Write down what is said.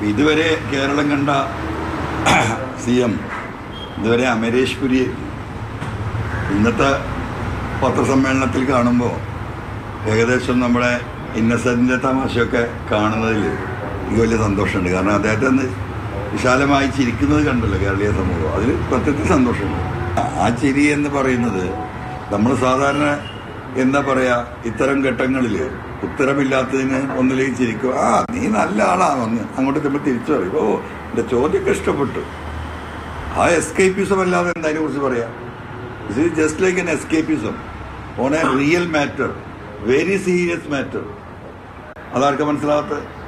ഇതുവരെ കേരളം കണ്ട C M ഇതുവരെ അമരേഷ് പുരി ഇന്നത്തെ പത്രസമ്മേളനത്തിൽ കാണുമ്പോൾ ഏകദേശം നമ്മുടെ ഇന്നസെൻറ്റിൻ്റെ തമാശയൊക്കെ കാണുന്നതിൽ എനിക്ക് വലിയ സന്തോഷമുണ്ട് കാരണം അദ്ദേഹത്തെ ഒന്ന് വിശാലമായി ചിരിക്കുന്നത് കണ്ടല്ലോ കേരളീയ സമൂഹം അതിൽ പ്രത്യക്ഷ സന്തോഷമുണ്ട് ആ ചിരി എന്ന് പറയുന്നത് നമ്മൾ സാധാരണ എന്താ പറയാ ഇത്തരം ഘട്ടങ്ങളിൽ ഉത്തരമില്ലാത്തതിന് ഒന്നിലേക്ക് ചിരിക്കും ആ നീ നല്ല ആളാണെന്ന് അങ്ങോട്ട് നമ്മൾ തിരിച്ചു പറയും ഓ എൻ്റെ ചോദ്യമൊക്കെ ഇഷ്ടപ്പെട്ടു ആ എസ്കേപ്പിസം അല്ലാതെ എന്താ അതിനെ കുറിച്ച് പറയാം it is just like an escapism on a real matter very serious matter അതാർക്കും മനസ്സിലാകാത്ത